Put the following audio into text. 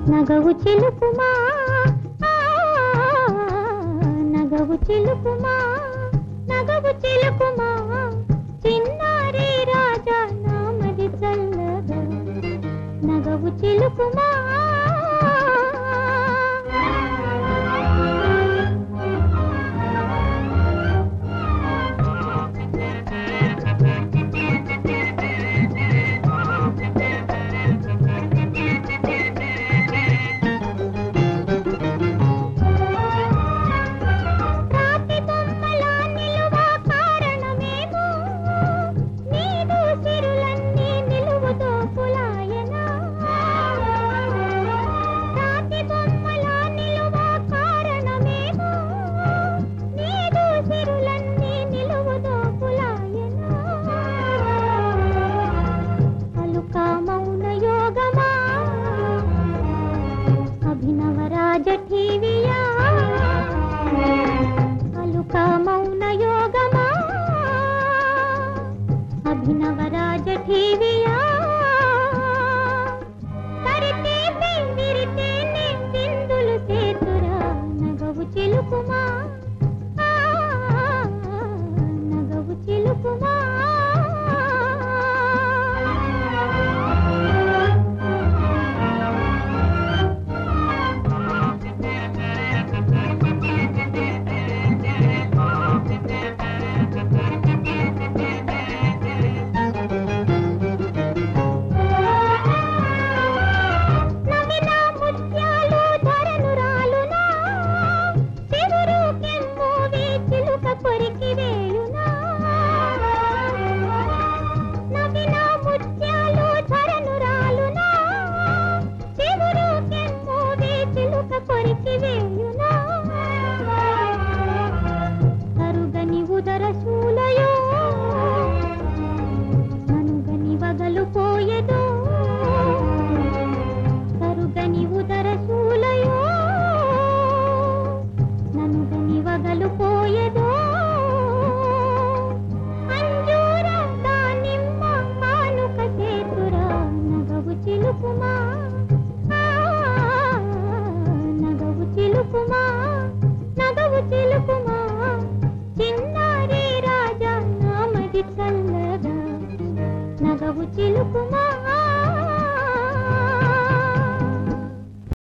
నగవు చిలుకుమా ఆ, నగవు చిలుకుమా నగవు చిలుకుమా చిన్నారి రాజా నామది చల్లగా నగవు చిలుకుమా రాతి బొమ్మలా నిలువ కారణమేమో నీదు సిరులన్నీ నిలువుతో పులాయనా రాతి బొమ్మలా నిలువ కారణమేమో నీదు సిరులన్నీ నిలువుతో పులాయనా అలుక మౌన యోగమా అభినవ రాజ ఠీవియా అలుక మౌన యోగమా అభినవ రాజ ఠీవియా తరితే విరితే సింధులు సేతురా నగవు చిలుకుమా ఆ, నగవు చిలుకుమా నవిన ముత్యాలు ధరను రాలునా చిగురు కెమ్మోవి చిలుక కొరికి వేయునా నవిన ముత్యాలు ధరను రాలునా చిగురు కెమ్మోవి చిలుక కొరికి వేయునా కరుగని ఉదర శూలయో మనుగని వగలు పోయెదో కరుగని ఉదర శూలయో ననుగని వగలు పోయెదో అంజూర దానిమ్మ కానుక చేతురా నగవు చిలుకుమా ఆ, నగవు చిలుకుమా నగవు చిలుకుమా చిన్నారి రాజా నామది చల్లగా నగవు చిలుకుమా